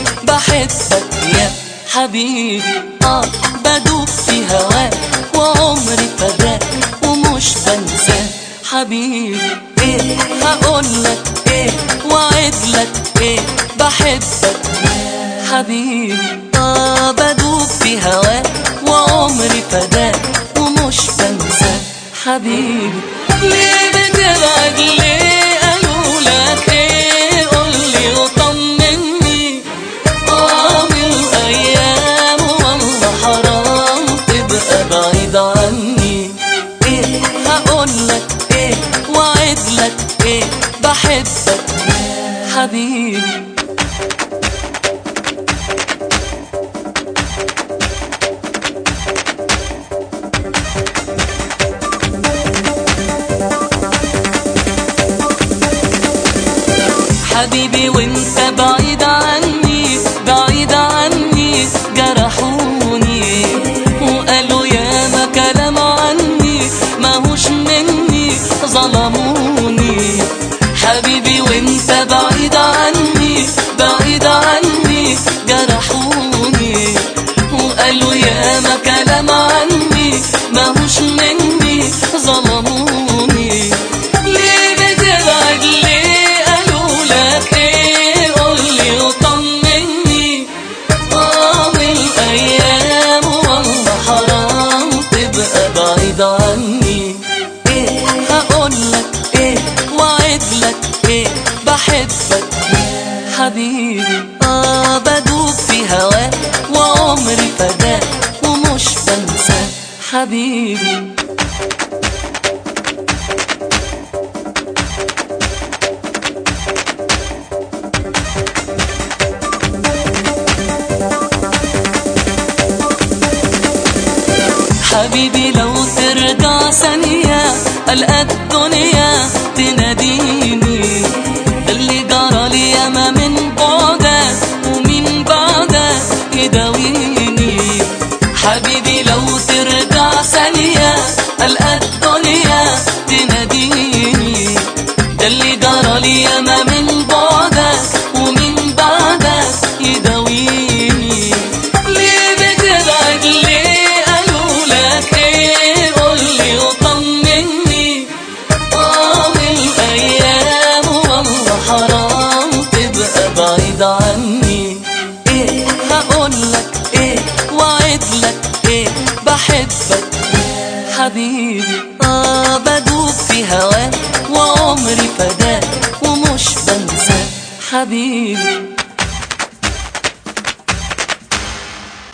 بحبك يا حبيبي اه بدوب في هواك وعمري فداك ومش بنساك حبيبي ايه هقولك ايه وعدلك ايه بحبك يا حبيبي اه بدوب في هواك وعمري فداك ومش بنساك حبيبي ليه بتبعد ليه قالوا لك ايه قولي وطمني اه من الايام والله حرام تبقى بعيد عني ايه هقولك ايه وعدلك ايه بحبك يا حبيبي حبيبي وانت بعيد عني بعيد عني جرحوني وقالوا يا ما كلام عني ماهوش مني ظلموني حبيبي وانت بعيد عني بعيد عني جرحوني وقالوا يا ما كلام عني ماهوش مني ظلموني ليه بتبعد ليه قالوا لك ايه قولي وطمني اه من الايام والله حرام تبقى بعيد عني ايه هقولك ايه وعدلك ايه بحبك يا حبيبي اه بدوب في هواك وعمري فداك ومش بنساك حبيبي حبيبي لو ترجع ثانية ألقى الدنيا تناديني اللي جرى لي ياما من بعدك ومن بعدك يداويني حبيبي لو ترجع ثانية ألقى الدنيا تناديني ده اللي جرى لي ياما من بعدك ومن بعدك يداويني ليه بتبعد ليه قالوا لك ايه قولي وطمني اه من الايام والله حرام تبقى بعيد عني ايه هقولك ايه وعدلك ايه بحبك يا حبيبي اه بدوب في هواك وعمري فداك ومش بنساك حبيبي